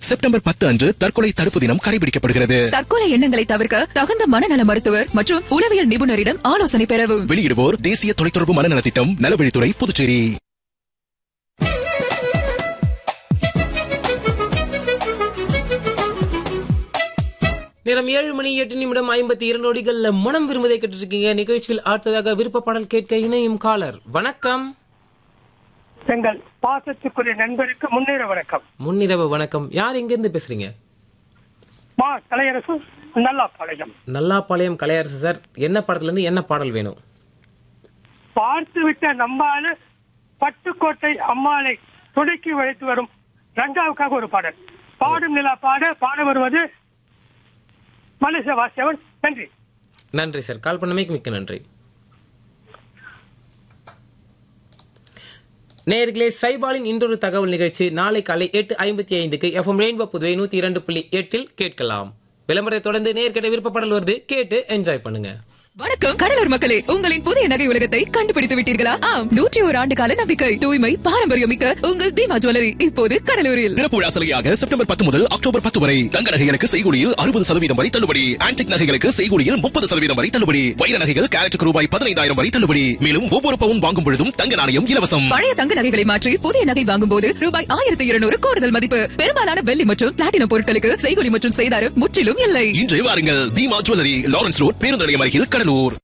September பத்து அன்று தற்கொலை தடுப்பு தினம் கடைபிடிக்கப்படுகிறது தற்கொலை எண்ணங்களை தவிர்க்க தகுந்த மனநல மருத்துவர் மற்றும் உளவியல் நிபுணரிடம் ஆலோசனை பெறவும் வெளியிடுவோர் தேசிய தொலைத்தொடர்பு மனநலத் திட்டம் நலவழித்துறை புதுச்சேரி நேரம் ஏழு மணி எட்டு நிமிடம் ஐம்பத்தி இரண்டு நொடிகள்ல மனம் விரும்புதை கேட்டுருக்கீங்க நிகழ்ச்சியில் அடுத்ததாக விருப்ப பாடல் கேட்க இணையும் காலர் வணக்கம் எங்கள் பாசத்துக்குரிய நண்பருக்கு முன்னேற வணக்கம் முன்னிரவு வணக்கம் யார் எங்க இருந்து பேசுறீங்க மா கலையரசு நல்லா பாளையம் நல்லாப்பாளையம் கலையரசு சார் என்ன படத்துல இருந்து என்ன பாடல் வேணும் பார்த்து விட்ட நம்பால பட்டுக்கோட்டை அம்மாளை துணைக்கி வளைத்து வரும் ரங்காவுக்காக ஒரு பாடல் பாடும் நிலா பாட பாட வருவது மனுஷ வாசியவன் நன்றி நன்றி சார் கால் பண்ணமைக்கு மிக்க நன்றி நேர்களே சைபாலின் இன்றொரு தகவல் நிகழ்ச்சி நாளை காலை எட்டு ஐம்பத்தி ஐந்துக்கு எஃப்எம் ரெயின்போ புதுவை நூத்தி இரண்டு புள்ளி எட்டில் கேட்கலாம் விளம்பரத்தை தொடர்ந்து நேர்கிட்ட விருப்பப்படல் வருது கேட்டு என்ஜாய் பண்ணுங்க வணக்கம் கடலூர் மக்களே உங்களின் புதிய நகை உலகத்தை கண்டுபிடித்து விட்டீர்களா ஆம் நூற்றி ஒரு ஆண்டு கால நம்பிக்கை தூய்மை பாரம்பரியம் மிக்க உங்கள் தீமா ஜுவல்லரி இப்போது கடலூரில் திறப்பு விழா சலுகையாக செப்டம்பர் பத்து முதல் அக்டோபர் பத்து வரை தங்க நகைகளுக்கு செய்கூலியில் அறுபது சதவீதம் வரை தள்ளுபடி ஆன்டிக் நகைகளுக்கு செய்கூலியில் முப்பது சதவீதம் வரை தள்ளுபடி வைர நகைகள் கேரட்டுக்கு ரூபாய் பதினைந்தாயிரம் வரை தள்ளுபடி மேலும் ஒவ்வொரு பவுன் வாங்கும் பொழுதும் தங்க நாணயம் இலவசம் பழைய தங்க நகைகளை மாற்றி புதிய நகை வாங்கும் போது ரூபாய் ஆயிரத்தி இருநூறு கூடுதல் மதிப்பு பெரும்பாலான வெள்ளி மற்றும் பிளாட்டினம் பொருட்களுக்கு செய்கூலி மற்றும் செய்தாரம் முற்றிலும் இல்லை இன்று வாருங்கள் தீமா ஜுவல்லரி லாரன்ஸ் ரோட் பேருந்து நிலையம் அருகில் கடலூர்